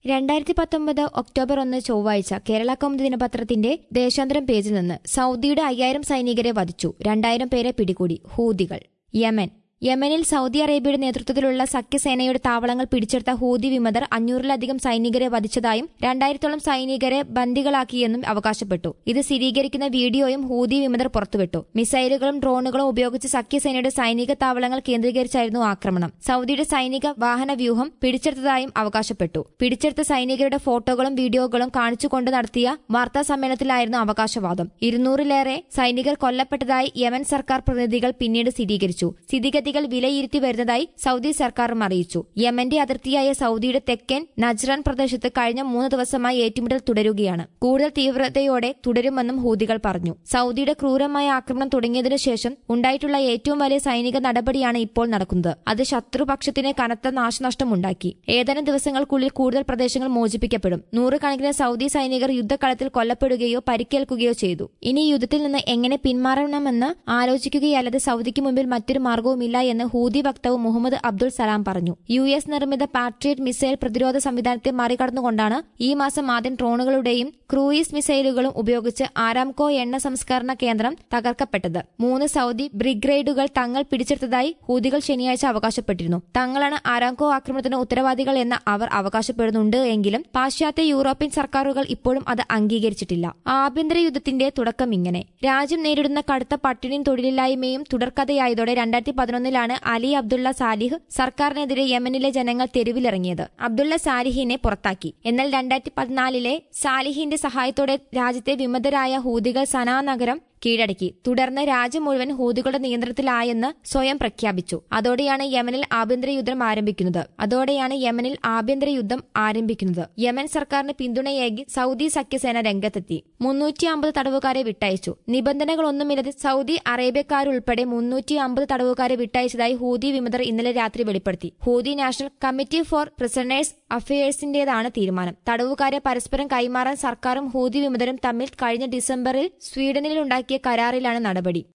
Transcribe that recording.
രണ്ടായിരത്തി പത്തൊമ്പത് ഒക്ടോബർ ഒന്ന് ചൊവ്വാഴ്ച കേരള കൗമുദി ദിനപത്രത്തിന്റെ ദേശാന്തരം പേജിൽ നിന്ന് സൗദിയുടെ അയ്യായിരം സൈനികരെ വധിച്ചു രണ്ടായിരം പേരെ പിടികൂടി ഹൂതികൾ യമൻ യമനിൽ സൗദി അറേബ്യയുടെ നേതൃത്വത്തിലുള്ള സഖ്യസേനയുടെ താവളങ്ങൾ പിടിച്ചെടുത്ത ഹൂതി വിമതർ അഞ്ഞൂറിലധികം സൈനികരെ വധിച്ചതായും രണ്ടായിരത്തോളം സൈനികരെ ബന്ദികളാക്കിയെന്നും അവകാശപ്പെട്ടു ഇത് സ്ഥിരീകരിക്കുന്ന വീഡിയോയും ഹൂതി വിമതർ പുറത്തുവിട്ടു മിസൈലുകളും ഡ്രോണുകളും ഉപയോഗിച്ച് സഖ്യസേനയുടെ സൈനിക താവളങ്ങൾ കേന്ദ്രീകരിച്ചായിരുന്നു ആക്രമണം സൗദിയുടെ സൈനിക വാഹന വ്യൂഹം പിടിച്ചെടുത്തതായും അവകാശപ്പെട്ടു പിടിച്ചെടുത്ത സൈനികരുടെ ഫോട്ടോകളും വീഡിയോകളും കാണിച്ചുകൊണ്ട് നടത്തിയ വാർത്താ സമ്മേളനത്തിലായിരുന്നു അവകാശവാദം ഇരുന്നൂറിലേറെ സൈനികർ കൊല്ലപ്പെട്ടതായി യമൻ സർക്കാർ പ്രതിനിധികൾ പിന്നീട് സ്ഥിരീകരിച്ചു സ്ഥിതിഗതികൾ വിലയിരുത്തി വരുന്നതായി സൗദി സർക്കാരും അറിയിച്ചു യമന്റെ അതിർത്തിയായ സൗദിയുടെ തെക്കൻ നജ്റാൻ പ്രദേശത്ത് കഴിഞ്ഞ മൂന്ന് ദിവസമായി ഏറ്റുമുട്ടൽ തുടരുകയാണ് കൂടുതൽ തീവ്രതയോടെ തുടരുമെന്നും ഹൂതികൾ പറഞ്ഞു സൗദിയുടെ ക്രൂരമായ ആക്രമണം തുടങ്ങിയതിനു ശേഷം ഉണ്ടായിട്ടുള്ള ഏറ്റവും വലിയ സൈനിക നടപടിയാണ് ഇപ്പോൾ നടക്കുന്നത് അത് ശത്രുപക്ഷത്തിന് കനത്ത നാശനഷ്ടമുണ്ടാക്കി ഏതാനും ദിവസങ്ങൾക്കുള്ളിൽ കൂടുതൽ പ്രദേശങ്ങൾ മോചിപ്പിക്കപ്പെടും നൂറുകണക്കിന് സൗദി സൈനികർ യുദ്ധക്കളത്തിൽ കൊല്ലപ്പെടുകയോ പരിക്കേൽക്കുകയോ ചെയ്തു ഇനി യുദ്ധത്തിൽ നിന്ന് എങ്ങനെ പിന്മാറണമെന്ന് ആലോചിക്കുകയല്ലാതെ സൗദിക്ക് മുമ്പിൽ മറ്റൊരു മാർഗവുമില്ല എന്ന് ഹൂതി വക്താവ് മുഹമ്മദ് അബ്ദുൾ സലാം പറഞ്ഞു യു എസ് നിർമ്മിത പാട്രിയറ്റ് മിസൈൽ പ്രതിരോധ സംവിധാനത്തെ മറികടന്നുകൊണ്ടാണ് ഈ മാസം ആദ്യം ഡ്രോണുകളുടെയും ക്രൂയിസ് മിസൈലുകളും ഉപയോഗിച്ച് ആരാംകോ എണ്ണ സംസ്കരണ കേന്ദ്രം തകർക്കപ്പെട്ടത് മൂന്ന് സൗദി ബ്രിഗേഡുകൾ തങ്ങൾ പിടിച്ചെടുത്തതായി ഹൂതികൾ ശനിയാഴ്ച അവകാശപ്പെട്ടിരുന്നു തങ്ങളാണ് ആരാംകോ ആക്രമണത്തിന് ഉത്തരവാദികൾ എന്ന് അവർ അവകാശപ്പെടുന്നുണ്ട് എങ്കിലും പാശ്ചാത്യ യൂറോപ്യൻ സർക്കാരുകൾ ഇപ്പോഴും അത് അംഗീകരിച്ചിട്ടില്ല ആഭ്യന്തര യുദ്ധത്തിന്റെ തുടക്കം ഇങ്ങനെ രാജ്യം നേരിടുന്ന കടുത്ത പട്ടിണിയും തൊഴിലില്ലായ്മയും തുടർക്കഥയായതോടെ രണ്ടായിരത്തി പതിനൊന്നിലാണ് അലി അബ്ദുള്ള സാലിഹ് സർക്കാരിനെതിരെ യമനിലെ ജനങ്ങൾ തെരുവിലിറങ്ങിയത് അബ്ദുള്ള സാലിഹിനെ പുറത്താക്കി എന്നാൽ രണ്ടായിരത്തി പതിനാലിലെ സാലിഹിന്റെ സഹായത്തോടെ രാജ്യത്തെ വിമതരായ ഹൂതികൾ സനാ നഗരം കീഴടക്കി തുടർന്ന് രാജ്യം മുഴുവൻ ഹൂതികളുടെ നിയന്ത്രണത്തിലായെന്ന് സ്വയം പ്രഖ്യാപിച്ചു അതോടെയാണ് യമനിൽ ആഭ്യന്തര യുദ്ധം ആരംഭിക്കുന്നത് അതോടെയാണ് യമനിൽ ആഭ്യന്തര യുദ്ധം ആരംഭിക്കുന്നത് യമൻ സർക്കാരിന് പിന്തുണയേകി സൗദി സഖ്യസേന രംഗത്തെത്തി മുന്നൂറ്റി അമ്പത് തടവുകാരെ വിട്ടയച്ചു നിബന്ധനകളൊന്നുമില്ലാതെ സൗദി അറേബ്യക്കാരുൾപ്പെടെ മുന്നൂറ്റി അമ്പത് തടവുകാരെ വിട്ടയച്ചതായി ഹൂതി വിമതർ ഇന്നലെ രാത്രി വെളിപ്പെടുത്തി Houthi national committee for prisoners അഫയേഴ്സിന്റേതാണ് തീരുമാനം തടവുകാരെ പരസ്പരം കൈമാറാൻ സർക്കാരും ഹൂതി വിമതരും തമ്മിൽ കഴിഞ്ഞ ഡിസംബറിൽ സ്വീഡനിലുണ്ടാക്കിയ കരാറിലാണ് നടപടി